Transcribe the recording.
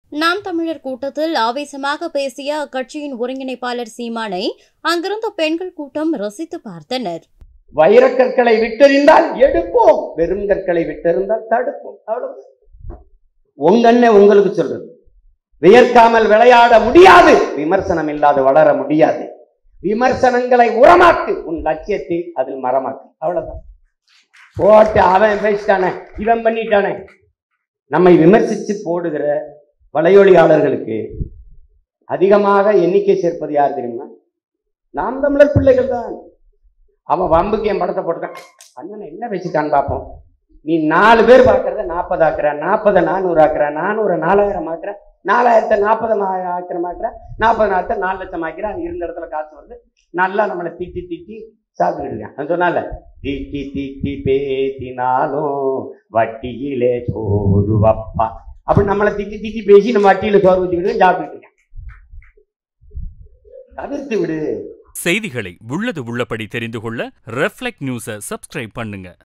நாம் தமிழர் கூட்டத்தில் ஆவேசமாக பேசிய அக்கட்சியின் ஒருங்கிணைப்பாளர் சீமானை அங்கிருந்த பெண்கள் கூட்டம் ரசித்து பார்த்தனர் வைரக்கற்களை விட்டெறிந்தால் எடுப்போம் வெறும் கற்களை விட்டெறிந்தால் தடுப்போம் அவ்வளவு உங்க அண்ணன் உங்களுக்கு சொல்றது வியர்க்காமல் விளையாட முடியாது விமர்சனம் இல்லாது வளர முடியாது விமர்சனங்களை உரமாக்கு உன் லட்சியத்தை அதில் மரமாக்கு அவ்வளவுதான் போட்டு அவன் பேசிட்டானே இவன் பண்ணிட்டானே நம்மை விமர்சித்து போடுகிற வலையொலியாளர்களுக்கு அதிகமாக எண்ணிக்கை சேர்ப்பது யார் தெரியுமா நாம் தமிழர் பிள்ளைகள் தான் அவன் வம்புக்கு என் படத்தை போட்டுட்டான் அண்ணன் என்ன வச்சுட்டான்னு பார்ப்போம் நீ நாலு பேர் பார்க்கறத நாற்பது ஆக்குற நாற்பதை நானூறு ஆக்குற நானூறு நாலாயிரம் ஆக்குற நாலாயிரத்தை நாற்பது ஆக்கிரமாக்குற நாற்பது நாற்பத்தை நாலு லட்சம் ஆக்கிற அங்க இருந்த இடத்துல காசு வருது நல்லா நம்மளை திட்டி திட்டி சாப்பிட்டுக்கிட்டு இருக்கான் அவன் சொன்னால திட்டி திட்டி பேசினாலும் வட்டியிலே சோறு வப்பா அப்படி நம்மளை திட்டி திட்டி பேசி நம்ம வட்டியில சோறு வச்சுக்கிட்டு சாப்பிட்டுக்கிட்டு இருக்கான் தவிர்த்து விடு செய்திகளை உள்ளது உள்ளபடி தெரிந்து கொள்ள ரெஃப்ளெக்ட் நியூஸை சப்ஸ்கிரைப் பண்ணுங்க